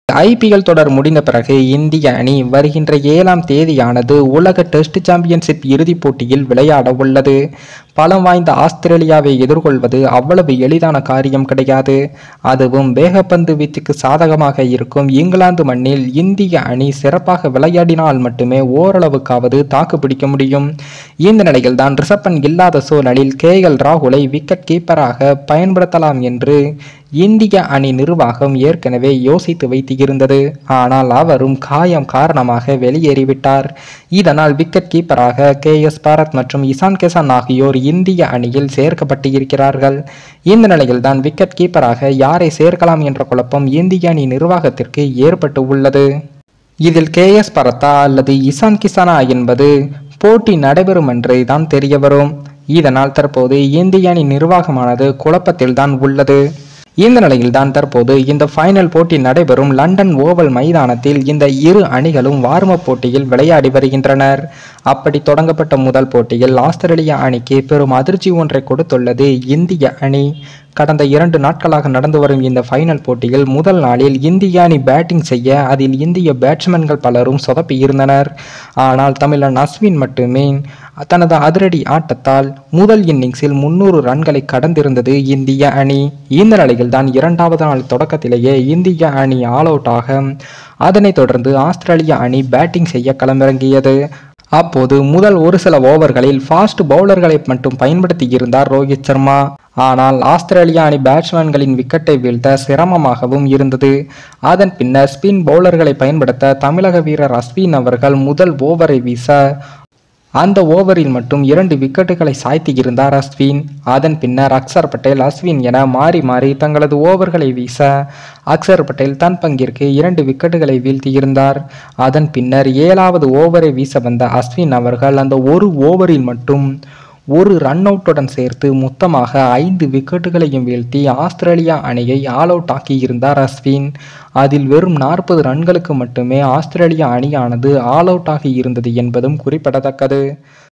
IPL தொடர் முடிந்த பிறகு இந்திய அணி வருகின்ற ஏழாம் தேதியானது உலக டெஸ்ட் சாம்பியன்ஷிப் இறுதிப் போட்டியில் விளையாட உள்ளது பலம் வாய்ந்த ஆஸ்திரேலியாவை எதிர்கொள்வது அவ்வளவு எளிதான காரியம் கிடையாது அதுவும் வேகப்பந்து வீச்சுக்கு சாதகமாக இருக்கும் இங்கிலாந்து மண்ணில் இந்திய அணி சிறப்பாக விளையாடினால் மட்டுமே ஓரளவுக்காவது தாக்கு பிடிக்க முடியும் இந்த நிலையில் தான் ரிஷப்பன் இல்லாத சூழலில் கே எல் ராகுலை விக்கெட் கீப்பராக பயன்படுத்தலாம் என்று இந்திய அணி நிர்வாகம் ஏற்கனவே யோசித்து வைத்திருந்தது ஆனால் அவரும் காயம் காரணமாக வெளியேறிவிட்டார் இதனால் விக்கெட் கீப்பராக கே எஸ் பாரத் மற்றும் இசான் கிசான் ஆகியோர் இந்திய அணியில் சேர்க்கப்பட்டு இருக்கிறார்கள் இந்த நிலையில் தான் விக்கெட் கீப்பராக யாரை சேர்க்கலாம் என்ற குழப்பம் இந்திய அணி நிர்வாகத்திற்கு ஏற்பட்டு உள்ளது இதில் கே எஸ் பரத்தா அல்லது இசான் கிசானா என்பது போட்டி நடைபெறும் என்றே தான் தெரிய வரும் இதனால் தற்போது இந்திய அணி நிர்வாகமானது குழப்பத்தில் தான் உள்ளது இந்த நிலையில் தான் தற்போது இந்த ஃபைனல் போட்டி நடைபெறும் லண்டன் ஓவல் மைதானத்தில் இந்த இரு அணிகளும் வார்ம போட்டியில் விளையாடி வருகின்றனர் அப்படி தொடங்கப்பட்ட முதல் போட்டியில் ஆஸ்திரேலியா அணிக்கு பெரும் அதிர்ச்சி ஒன்றை கொடுத்துள்ளது இந்திய அணி கடந்த இரண்டு நாட்களாக நடந்து வரும் இந்த ஃபைனல் போட்டியில் முதல் நாளில் இந்திய அணி பேட்டிங் செய்ய அதில் இந்திய பேட்ஸ்மேன்கள் பலரும் சொதப்பி இருந்தனர் ஆனால் தமிழன் அஸ்வின் மட்டுமே தனது அதிரடி ஆட்டத்தால் முதல் இன்னிங்ஸில் முன்னூறு ரன்களை கடந்திருந்தது இந்திய அணி இந்த நிலையில் தான் இரண்டாவது நாள் தொடக்கத்திலேயே இந்திய அணி ஆல் அவுட் ஆக அதனைத் தொடர்ந்து ஆஸ்திரேலிய அணி பேட்டிங் செய்ய களமிறங்கியது அப்போது முதல் ஒரு சில ஓவர்களில் ஃபாஸ்ட் பவுலர்களை மட்டும் பயன்படுத்தி இருந்தார் ரோஹித் சர்மா ஆனால் ஆஸ்திரேலியா அணி பேட்ஸ்மேன்களின் விக்கெட்டை வீழ்த்த சிரமமாகவும் இருந்தது அதன் பின்னர் ஸ்பின் பவுலர்களை பயன்படுத்த தமிழக வீரர் அஸ்வின் அவர்கள் முதல் ஓவரை வீச அந்த ஓவரில் மட்டும் இரண்டு விக்கெட்டுகளை சாய்த்தி இருந்தார் அஸ்வின் அதன் பின்னர் அக்சர் பட்டேல் அஸ்வின் என மாறி மாறி தங்களது ஓவர்களை வீச அக்சர் பட்டேல் தன் பங்கிற்கு இரண்டு விக்கெட்டுகளை வீழ்த்தியிருந்தார் அதன் பின்னர் ஏழாவது ஓவரை வீச வந்த அஸ்வின் அவர்கள் அந்த ஒரு ஓவரில் மட்டும் ஒரு ரன் அவுட்டுடன் சேர்த்து மொத்தமாக ஐந்து விக்கெட்டுகளையும் வீழ்த்தி ஆஸ்திரேலியா அணியை ஆல் அவுட் ஆக்கியிருந்தார் அஸ்வின் அதில் வெறும் நாற்பது ரன்களுக்கு மட்டுமே ஆஸ்திரேலியா அணியானது ஆல் அவுட் ஆகி இருந்தது என்பதும் குறிப்பிடத்தக்கது